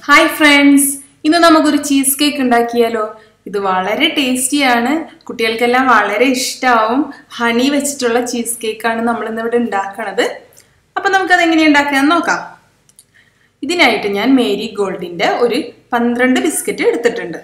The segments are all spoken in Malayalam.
ഹായ് ഫ്രണ്ട്സ് ഇന്ന് നമുക്കൊരു ചീസ് കേക്ക് ഉണ്ടാക്കിയാലോ ഇത് വളരെ ടേസ്റ്റിയാണ് കുട്ടികൾക്കെല്ലാം വളരെ ഇഷ്ടമാവും ഹണി വെച്ചിട്ടുള്ള ചീസ് കേക്കാണ് നമ്മൾ ഇന്നിവിടെ ഉണ്ടാക്കണത് അപ്പം നമുക്കത് എങ്ങനെയാണ് ഉണ്ടാക്കാന്ന് നോക്കാം ഇതിനായിട്ട് ഞാൻ മേരി ഗോൾഡിൻ്റെ ഒരു പന്ത്രണ്ട് ബിസ്ക്കറ്റ് എടുത്തിട്ടുണ്ട്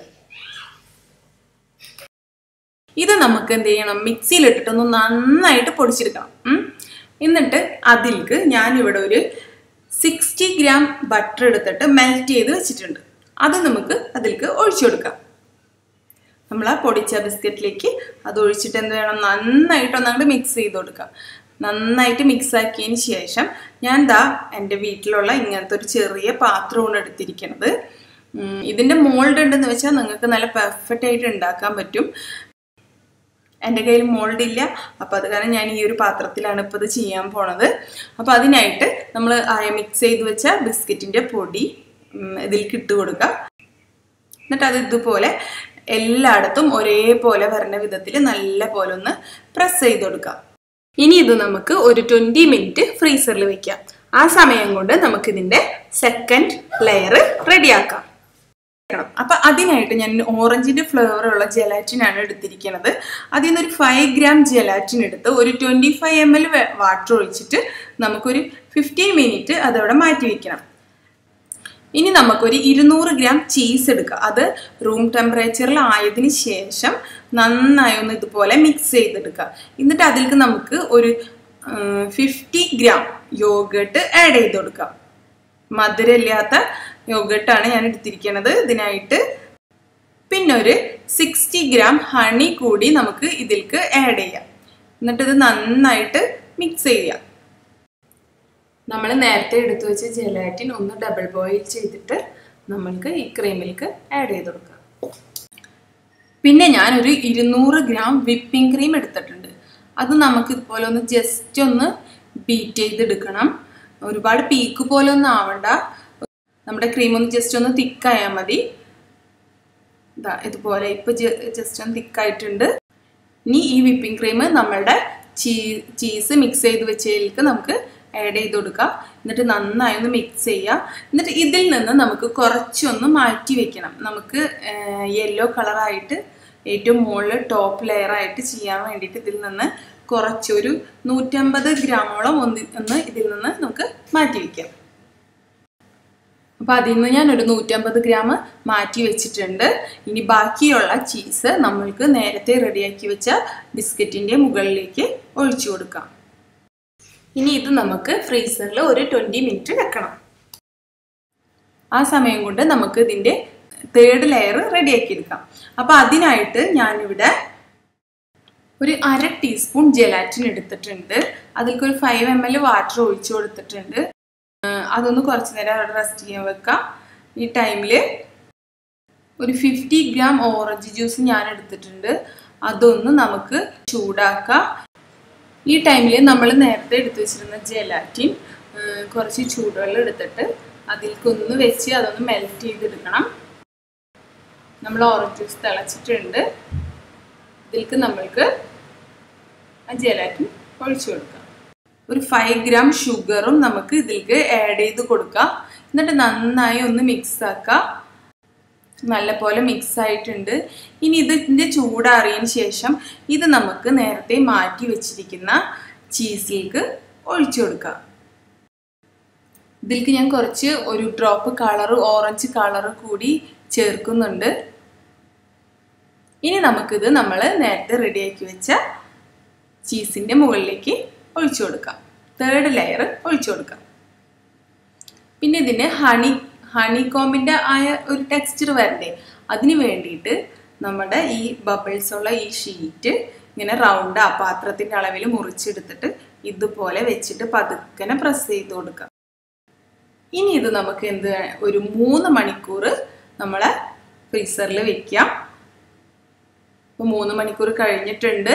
ഇത് നമുക്ക് എന്ത് ചെയ്യണം മിക്സിയിൽ ഇട്ടിട്ടൊന്ന് നന്നായിട്ട് പൊടിച്ചെടുക്കണം ഉം. എന്നിട്ട് അതിലേക്ക് ഞാനിവിടെ ഒരു സിക്സ്റ്റി ഗ്രാം ബട്ടർ എടുത്തിട്ട് മെൽറ്റ് ചെയ്ത് വെച്ചിട്ടുണ്ട് അത് നമുക്ക് അതിലേക്ക് ഒഴിച്ചു കൊടുക്കാം നമ്മൾ ആ പൊടിച്ച ബിസ്ക്കറ്റിലേക്ക് അത് ഒഴിച്ചിട്ട് എന്ത് വേണം നന്നായിട്ട് ഒന്നങ്ങോട്ട് മിക്സ് ചെയ്ത് കൊടുക്കാം നന്നായിട്ട് മിക്സ് ആക്കിയതിന് ശേഷം ഞാൻ ദാ എൻ്റെ വീട്ടിലുള്ള ഇങ്ങനത്തെ ഒരു ചെറിയ പാത്രമാണ് എടുത്തിരിക്കുന്നത് ഉം, ഇതിൻ്റെ മോൾഡ് ഉണ്ടെന്ന് വെച്ചാൽ നിങ്ങൾക്ക് നല്ല പെർഫെക്റ്റ് ആയിട്ട് ഉണ്ടാക്കാൻ പറ്റും എൻ്റെ കയ്യിൽ മോൾഡ് ഇല്ല അപ്പോൾ അത് കാരണം ഞാൻ ഈ ഒരു പാത്രത്തിലാണ് ഇപ്പോൾ ഇത് ചെയ്യാൻ പോണത് അപ്പോൾ അതിനായിട്ട് നമ്മൾ മിക്സ് ചെയ്ത് വെച്ച ബിസ്ക്കറ്റിൻ്റെ പൊടി ഉം, ഇതിലേക്ക് ഇട്ട് കൊടുക്കുക എന്നിട്ട് അത് ഇതുപോലെ എല്ലായിടത്തും ഒരേപോലെ വരുന്ന വിധത്തിൽ നല്ല പോലെ ഒന്ന് പ്രസ് ചെയ്ത് കൊടുക്കാം ഇനി ഇത് നമുക്ക് ഒരു ട്വൻറ്റി മിനിറ്റ് ഫ്രീസറിൽ വെക്കാം ആ സമയം കൊണ്ട് നമുക്കിതിൻ്റെ സെക്കൻഡ് ലെയർ റെഡിയാക്കാം എടുക്കണം. അപ്പൊ അതിനായിട്ട് ഞാൻ ഓറഞ്ചിന്റെ ഫ്ലേവർ ഉള്ള ജെലാറ്റിൻ ആണ് എടുത്തിരിക്കുന്നത് അതിൽ നിന്ന് ഒരു ഫൈവ് ഗ്രാം ജെലാറ്റിൻ എടുത്ത് ഒരു twenty five M L water ഒഴിച്ചിട്ട് നമുക്കൊരു ഫിഫ്റ്റീൻ മിനിറ്റ് അതവിടെ മാറ്റി വെക്കണം ഇനി നമുക്കൊരു ഇരുന്നൂറ് ഗ്രാം ചീസ് എടുക്കുക അത് റൂം ടെമ്പറേച്ചറിൽ ആയതിനു ശേഷം നന്നായി ഒന്ന് ഇതുപോലെ മിക്സ് ചെയ്തെടുക്കുക എന്നിട്ട് അതിലേക്ക് നമുക്ക് ഒരു ഫിഫ്റ്റി ഗ്രാം യോഗട്ട് ആഡ് ചെയ്ത് കൊടുക്കാം മധുരമില്ലാത്ത യോഗട്ടാണ് ഞാൻ എടുത്തിരിക്കുന്നത് ഇതിനായിട്ട് പിന്നെ ഒരു സിക്സ്റ്റി ഗ്രാം ഹണി കൂടി നമുക്ക് ഇതിലേക്ക് ആഡ് ചെയ്യാം എന്നിട്ട് ഇത് നന്നായിട്ട് മിക്സ് ചെയ്യാം നമ്മൾ നേരത്തെ എടുത്തു വെച്ച ജെലാറ്റിൻ ഒന്ന് ഡബിൾ ബോയിൽ ചെയ്തിട്ട് നമ്മൾക്ക് ഈ ക്രീമിലേക്ക് ആഡ് ചെയ്ത് കൊടുക്കാം പിന്നെ ഞാനൊരു ഇരുന്നൂറ് ഗ്രാം വിപ്പിംഗ് ക്രീം എടുത്തിട്ടുണ്ട് അത് നമുക്ക് ഇതുപോലെ ഒന്ന് ജസ്റ്റ് ഒന്ന് ബീറ്റ് ചെയ്തെടുക്കണം ഒരുപാട് പീക്ക് പോലെ ഒന്നും ആവണ്ട നമ്മുടെ ക്രീം ഒന്ന് ജസ്റ്റ് ഒന്ന് തിക്കായാൽ മതി ഇതാ ഇതുപോലെ ഇപ്പൊ ജസ്റ്റ് ഒന്ന് തിക്കായിട്ടുണ്ട് ഇനി ഈ വിപ്പിംഗ് ക്രീം നമ്മളുടെ ചീ ചീസ് മിക്സ് ചെയ്ത് വെച്ചതിലേക്ക് നമുക്ക് ആഡ് ചെയ്ത് കൊടുക്കുക എന്നിട്ട് നന്നായി ഒന്ന് മിക്സ് ചെയ്യുക എന്നിട്ട് ഇതിൽ നിന്ന് നമുക്ക് കുറച്ചൊന്ന് മാറ്റി വെക്കണം നമുക്ക് യെല്ലോ കളറായിട്ട് ഏറ്റവും മുകളിൽ ടോപ്പ് ലെയർ ആയിട്ട് ചെയ്യാൻ വേണ്ടിയിട്ട് ഇതിൽ നിന്ന് കുറച്ചൊരു നൂറ്റമ്പത് ഗ്രാമോളം ഒന്ന് ഒന്ന് ഇതിൽ നിന്ന് നമുക്ക് മാറ്റി വയ്ക്കാം അപ്പോൾ അതിൽ നിന്ന് ഞാൻ ഒരു നൂറ്റമ്പത് ഗ്രാം മാറ്റി വെച്ചിട്ടുണ്ട് ഇനി ബാക്കിയുള്ള ചീസ് നമ്മൾക്ക് നേരത്തെ റെഡിയാക്കി വെച്ച ബിസ്ക്കറ്റിൻ്റെ മുകളിലേക്ക് ഒഴിച്ചു കൊടുക്കാം ഇനി ഇത് നമുക്ക് ഫ്രീസറിൽ ഒരു ട്വൻറ്റി മിനിറ്റ് വെക്കണം ആ സമയം കൊണ്ട് നമുക്ക് ഇതിൻ്റെ തേർഡ് ലെയർ റെഡിയാക്കി എടുക്കാം അപ്പോൾ അതിനായിട്ട് ഞാനിവിടെ ഒരു അര ടീസ്പൂൺ ജെലാറ്റിൻ എടുത്തിട്ടുണ്ട് അതിലേക്ക് ഒരു ഫൈവ് എം എൽ വാട്ടർ ഒഴിച്ചു കൊടുത്തിട്ടുണ്ട് അതൊന്ന് കുറച്ച് നേരം അവിടെ റെസ്റ്റ് ചെയ്യാൻ വെക്കാം ഈ ടൈമിൽ ഒരു ഫിഫ്റ്റി ഗ്രാം ഓറഞ്ച് ജ്യൂസ് ഞാൻ എടുത്തിട്ടുണ്ട് അതൊന്ന് നമുക്ക് ചൂടാക്കാം ഈ ടൈമിൽ നമ്മൾ നേരത്തെ എടുത്തു വെച്ചിരുന്ന ജെലാറ്റിൻ കുറച്ച് ചൂടുവെള്ളം എടുത്തിട്ട് അതിലേക്കൊന്ന് വെച്ച് അതൊന്ന് മെൽറ്റ് ചെയ്തെടുക്കണം നമ്മൾ ഓറഞ്ച് ജ്യൂസ് തിളച്ചിട്ടുണ്ട് ഇതിലേക്ക് നമ്മൾക്ക് ആ ജെലാറ്റിൻ ഒഴിച്ചു കൊടുക്കാം ഒരു ഫൈവ് ഗ്രാം ഷുഗറും നമുക്ക് ഇതിലേക്ക് ആഡ് ചെയ്ത് കൊടുക്കാം എന്നിട്ട് നന്നായി ഒന്ന് മിക്സ് ആക്കാം നല്ല പോലെ മിക്സ് ആയിട്ടുണ്ട് ഇനി ഇതിൻ്റെ ചൂടാറിയതിന് ശേഷം ഇത് നമുക്ക് നേരത്തെ മാറ്റി വെച്ചിരിക്കുന്ന ചീസിലേക്ക് ഒഴിച്ചു കൊടുക്കാം ഇതിലേക്ക് ഞാൻ കുറച്ച് ഒരു ഡ്രോപ്പ് കളർ ഓറഞ്ച് കളർ കൂടി ചേർക്കുന്നുണ്ട് ഇനി നമുക്കിത് നമ്മൾ നേരത്തെ റെഡിയാക്കി വെച്ച ചീസിൻ്റെ മുകളിലേക്ക് ഒഴിച്ചു കൊടുക്കാം തേർഡ് ലെയർ ഒഴിച്ചു കൊടുക്കാം പിന്നെ ഇതിന് ഹണി ഹണി കോമ്പിൻ്റെ ആയ ഒരു ടെക്സ്ചർ വരണ്ടേ അതിന് വേണ്ടിയിട്ട് നമ്മുടെ ഈ ബബിൾസ് ഉള്ള ഈ ഷീറ്റ് ഇങ്ങനെ റൗണ്ട് ആ പാത്രത്തിൻ്റെ അളവിൽ മുറിച്ചെടുത്തിട്ട് ഇതുപോലെ വെച്ചിട്ട് പതുക്കനെ പ്രസ് ചെയ്ത് കൊടുക്കാം ഇനി ഇത് നമുക്ക് എന്ത് ഒരു മൂന്ന് മണിക്കൂർ നമ്മളെ ഫ്രീസറിൽ വെക്കാം ഇപ്പോൾ മൂന്ന് മണിക്കൂർ കഴിഞ്ഞിട്ടുണ്ട്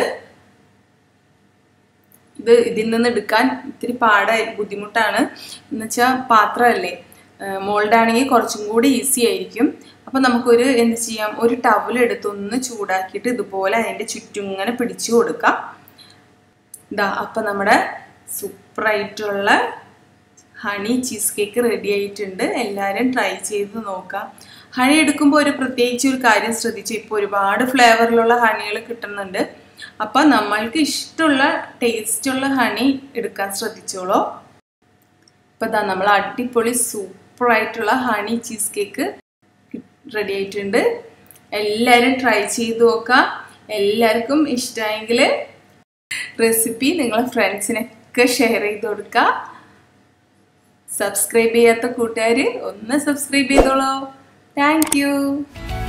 ഇത് ഇതിൽ നിന്ന് എടുക്കാൻ ഇത്തിരി പാടായി ബുദ്ധിമുട്ടാണ് എന്ന് വെച്ചാൽ പാത്രമല്ലേ മോൾഡ് ആണെങ്കിൽ കുറച്ചും കൂടി ഈസി ആയിരിക്കും അപ്പം നമുക്കൊരു എന്ത് ചെയ്യാം ഒരു ടവൽ എടുത്തൊന്ന് ചൂടാക്കിയിട്ട് ഇതുപോലെ അതിൻ്റെ ചുറ്റും ഇങ്ങനെ പിടിച്ചു കൊടുക്കാം ഇതാ അപ്പം നമ്മുടെ സൂപ്പറായിട്ടുള്ള ഹണി ചീസ് കേക്ക് റെഡി ആയിട്ടുണ്ട് എല്ലാവരും ട്രൈ ചെയ്ത് നോക്കാം ഹണി എടുക്കുമ്പോൾ ഒരു പ്രത്യേകിച്ച് ഒരു കാര്യം ശ്രദ്ധിച്ചു ഇപ്പോൾ ഒരുപാട് ഫ്ലേവറിലുള്ള ഹണികൾ കിട്ടുന്നുണ്ട് അപ്പം നമ്മൾക്ക് ഇഷ്ടമുള്ള ടേസ്റ്റുള്ള ഹണി എടുക്കാൻ ശ്രദ്ധിച്ചോളൂ ഇപ്പം ഇതാ നമ്മൾ അടിപൊളി സൂപ്പറായിട്ടുള്ള ഹണി ചീസ് കേക്ക് റെഡി ആയിട്ടുണ്ട് എല്ലാവരും ട്രൈ ചെയ്ത് നോക്കാം എല്ലാവർക്കും ഇഷ്ടമായെങ്കിൽ റെസിപ്പി നിങ്ങളെ ഫ്രണ്ട്സിനൊക്കെ ഷെയർ ചെയ്ത് കൊടുക്കുക സബ്സ്ക്രൈബ് ചെയ്യാത്ത കൂട്ടുകാർ ഒന്ന് സബ്സ്ക്രൈബ് ചെയ്തോളൂ താങ്ക്